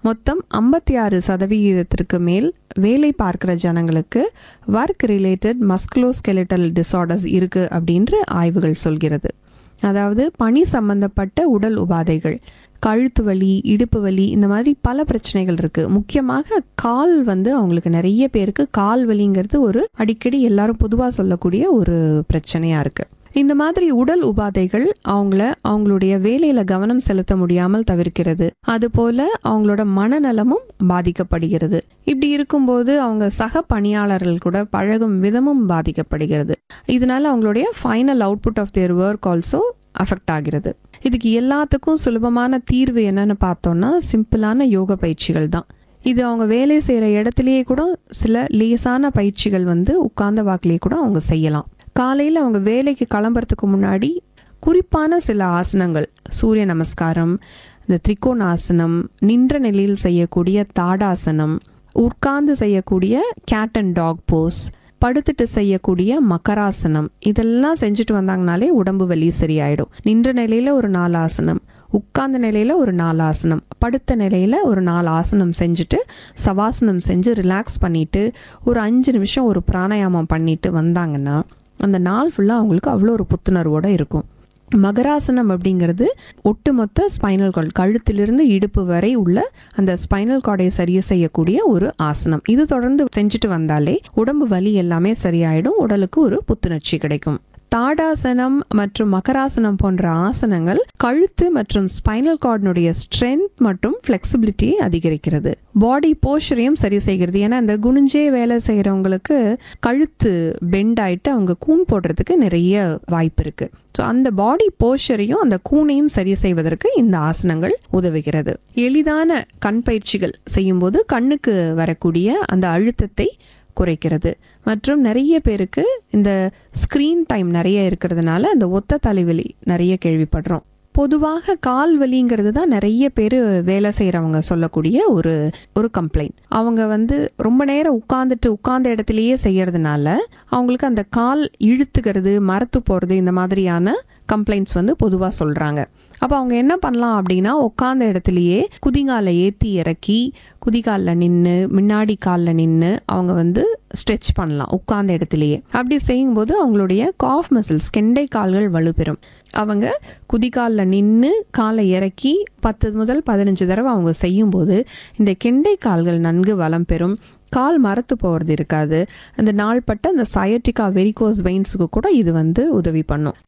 மொத்தம் ஐம்பத்தி ஆறு சதவிகிதத்திற்கு மேல் வேலை பார்க்குற ஜனங்களுக்கு ஒர்க் ரிலேட்டட் மஸ்குலோஸ்கெலிட்டல் டிசார்டர்ஸ் இருக்குது அப்படின்ற ஆய்வுகள் சொல்கிறது அதாவது பணி சம்பந்தப்பட்ட உடல் உபாதைகள் கழுத்து வலி இடுப்பு வலி இந்த மாதிரி பல பிரச்சனைகள் இருக்குது முக்கியமாக கால் வந்து அவங்களுக்கு நிறைய பேருக்கு கால் வலிங்கிறது ஒரு அடிக்கடி எல்லாரும் பொதுவாக சொல்லக்கூடிய ஒரு பிரச்சனையாக இருக்குது இந்த மாதிரி உடல் உபாதைகள் அவங்கள அவங்களுடைய வேலையில கவனம் செலுத்த முடியாமல் தவிர்க்கிறது அதுபோல அவங்களோட மனநலமும் பாதிக்கப்படுகிறது இப்படி இருக்கும்போது அவங்க சக பணியாளர்கள் கூட பழகும் விதமும் பாதிக்கப்படுகிறது இதனால அவங்களுடைய final output of their work also affect ஆகிறது இதுக்கு எல்லாத்துக்கும் சுலபமான தீர்வு என்னன்னு பார்த்தோம்னா சிம்பிளான யோக பயிற்சிகள் தான் இது அவங்க வேலை செய்கிற இடத்துலையே கூட சில லேசான பயிற்சிகள் வந்து உட்கார்ந்த வாக்கிலேயே கூட அவங்க செய்யலாம் காலையில் அவங்க வேலைக்கு கிளம்புறதுக்கு முன்னாடி குறிப்பான சில ஆசனங்கள் சூரிய நமஸ்காரம் இந்த திரிகோணாசனம் நின்ற நிலையில் செய்யக்கூடிய தாடாசனம் உட்கார்ந்து செய்யக்கூடிய கேட் அண்ட் டாக் போஸ் படுத்துட்டு செய்யக்கூடிய மக்கராசனம் இதெல்லாம் செஞ்சுட்டு வந்தாங்கனாலே உடம்பு வலி சரியாயிடும் நின்ற நிலையில ஒரு நாலு ஆசனம் உட்கார்ந்த நிலையில ஒரு நாலு ஆசனம் படுத்த நிலையில ஒரு நாலு ஆசனம் செஞ்சுட்டு சவாசனம் செஞ்சு ரிலாக்ஸ் பண்ணிட்டு ஒரு அஞ்சு நிமிஷம் ஒரு பிராணாயாமம் பண்ணிட்டு வந்தாங்கன்னா அந்த நாள் ஃபுல்லாக அவங்களுக்கு அவ்வளோ ஒரு புத்துணர்வோடு இருக்கும் மகராசனம் அப்படிங்கிறது ஒட்டுமொத்த ஸ்பைனல் கார்டு கழுத்திலிருந்து இடுப்பு வரை உள்ள அந்த ஸ்பைனல் கார்டை சரி செய்யக்கூடிய ஒரு ஆசனம் இது தொடர்ந்து செஞ்சுட்டு வந்தாலே உடம்பு வலி எல்லாமே சரியாயிடும் உடலுக்கு ஒரு புத்துணர்ச்சி கிடைக்கும் தாடாசனம் மற்றும் மகராசனம் போன்ற ஆசனங்கள் கழுத்து மற்றும் ஸ்பைனல் கார்டினுடைய ஸ்ட்ரென்த் மற்றும் ஃப்ளெக்சிபிலிட்டியை அதிகரிக்கிறது பாடி போஷரையும் சரி செய்கிறது ஏன்னா இந்த குனிஞ்சே வேலை செய்கிறவங்களுக்கு கழுத்து பெண்ட் ஆயிட்டு அவங்க கூன் போடுறதுக்கு நிறைய வாய்ப்பு இருக்கு ஸோ அந்த பாடி போஷரையும் அந்த கூனையும் சரி செய்வதற்கு இந்த ஆசனங்கள் உதவுகிறது எளிதான கண் பயிற்சிகள் செய்யும்போது கண்ணுக்கு வரக்கூடிய அந்த அழுத்தத்தை குறைக்கிறது மற்றும் நிறைய பேருக்கு இந்த ஸ்க்ரீன் டைம் நிறைய இருக்கிறதுனால அந்த ஒத்த தலைவலி நிறைய கேள்விப்படுறோம் பொதுவாக கால் வலிங்கிறது தான் நிறைய பேர் வேலை செய்கிறவங்க சொல்லக்கூடிய ஒரு ஒரு கம்ப்ளைண்ட் அவங்க வந்து ரொம்ப நேரம் உட்காந்துட்டு உட்கார்ந்த இடத்துலையே செய்யறதுனால அவங்களுக்கு அந்த கால் இழுத்துக்கிறது மரத்து போகிறது இந்த மாதிரியான கம்ப்ளைண்ட்ஸ் வந்து பொதுவாக சொல்கிறாங்க அப்போ அவங்க என்ன பண்ணலாம் அப்படின்னா உட்காந்த இடத்துலையே குதிகாலை ஏற்றி இறக்கி குதிகாலில் நின்று முன்னாடி காலில் நின்று அவங்க வந்து ஸ்ட்ரெச் பண்ணலாம் உட்கார்ந்த இடத்துலையே அப்படி செய்யும்போது அவங்களுடைய காஃப் மசில்ஸ் கெண்டை கால்கள் வலுப்பெறும் அவங்க குதிகாலில் நின்று காலை இறக்கி பத்து முதல் பதினஞ்சு தடவை அவங்க செய்யும்போது இந்த கெண்டை கால்கள் நன்கு வளம் பெறும் கால் மரத்து போகிறது இருக்காது அந்த நாள்பட்ட அந்த சயட்டிகா வெரிகோஸ் வெயின்ஸுக்கு கூட இது வந்து உதவி பண்ணும்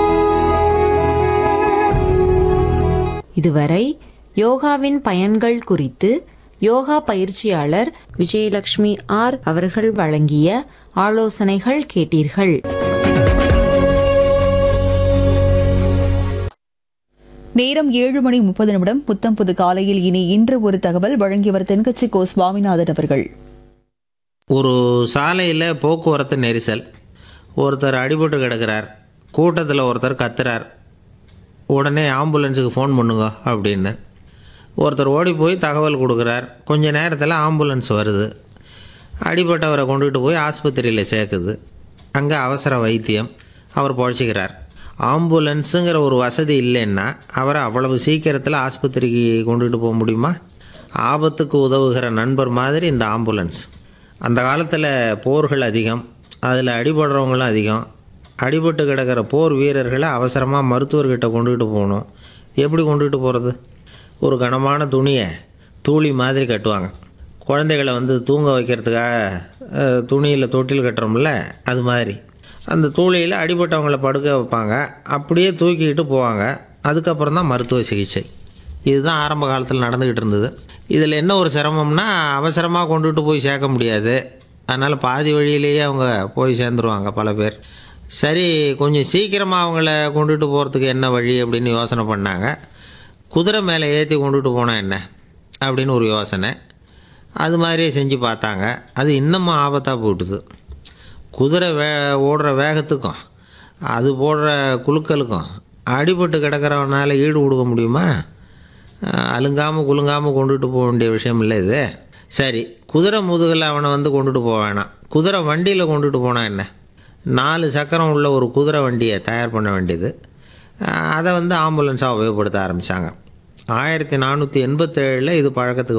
இதுவரை யோகாவின் பயன்கள் குறித்து யோகா பயிற்சியாளர் விஜயலட்சுமி ஆர் அவர்கள் வழங்கிய ஆலோசனைகள் கேட்டீர்கள் நேரம் ஏழு மணி முப்பது நிமிடம் புத்தம் புது காலையில் இனி இன்று ஒரு தகவல் வழங்கியவர் தென்கட்சி கோ சுவாமிநாதன் அவர்கள் ஒரு சாலையில் போக்குவரத்து நெரிசல் ஒருத்தர் அடிபட்டு கிடக்கிறார் கூட்டத்தில் ஒருத்தர் கத்துறார் உடனே ஆம்புலன்ஸுக்கு ஃபோன் பண்ணுங்க அப்படின்னு ஒருத்தர் ஓடி போய் தகவல் கொடுக்குறார் கொஞ்ச நேரத்தில் ஆம்புலன்ஸ் வருது அடிபட்டவரை கொண்டுகிட்டு போய் ஆஸ்பத்திரியில் சேர்க்குது அங்கே அவசர வைத்தியம் அவர் பொழைச்சிக்கிறார் ஆம்புலன்ஸுங்கிற ஒரு வசதி இல்லைன்னா அவரை அவ்வளவு சீக்கிரத்தில் ஆஸ்பத்திரிக்கு கொண்டுகிட்டு போக முடியுமா ஆபத்துக்கு உதவுகிற நண்பர் மாதிரி இந்த ஆம்புலன்ஸ் அந்த காலத்தில் போர்கள் அதிகம் அதில் அடிபடுறவங்களும் அதிகம் அடிபட்டு கிடக்கிற போர் வீரர்களை அவசரமாக மருத்துவர்கிட்ட கொண்டுகிட்டு போகணும் எப்படி கொண்டுகிட்டு போகிறது ஒரு கனமான துணியை தூளி மாதிரி கட்டுவாங்க குழந்தைகளை வந்து தூங்க வைக்கிறதுக்காக அஹ், துணியில் தொட்டில் கட்டுறோம்ல அது மாதிரி அந்த தூளியில் அடிபட்டவங்கள படுக்க வைப்பாங்க அப்படியே தூக்கிக்கிட்டு போவாங்க அதுக்கப்புறம் தான் மருத்துவ சிகிச்சை இதுதான் ஆரம்ப காலத்தில் நடந்துக்கிட்டு இருந்தது இதில் என்ன ஒரு சிரமம்னா அவசரமாக கொண்டுட்டு போய் சேர்க்க முடியாது அதனால் பாதி வழியிலேயே அவங்க போய் சேர்ந்துருவாங்க பல பேர் சரி கொஞ்சம் சீக்கிரமாக அவங்கள கொண்டுட்டு போகிறதுக்கு என்ன வழி அப்படின்னு யோசனை பண்ணாங்க குதிரை மேலே ஏற்றி கொண்டுட்டு போனால் என்ன அப்படின்னு ஒரு யோசனை அது மாதிரியே செஞ்சு பார்த்தாங்க அது இன்னமும் ஆபத்தாக போட்டுது குதிரை வே ஓடுற வேகத்துக்கும் அது போடுற குலுக்கலுக்கும் அடிபட்டு கிடக்கிறவனால ஈடு கொடுக்க முடியுமா அலுங்காமல் குலுங்காமல் கொண்டுட்டு போக வேண்டிய விஷயம் இல்லை இது சரி குதிரை முதுகில் அவனை வந்து கொண்டுட்டு போக வேணாம் குதிரை வண்டியில் கொண்டுட்டு போனால் என்ன நாலு சக்கரம் உள்ள ஒரு குதிரை வண்டியை தயார் பண்ண வேண்டியது அஹ் அதை வந்து ஆம்புலன்ஸாக உபயோகப்படுத்த ஆரம்பித்தாங்க ஆயிரத்தி நானூற்றி எண்பத்தேழில் இது பழக்கத்துக்கு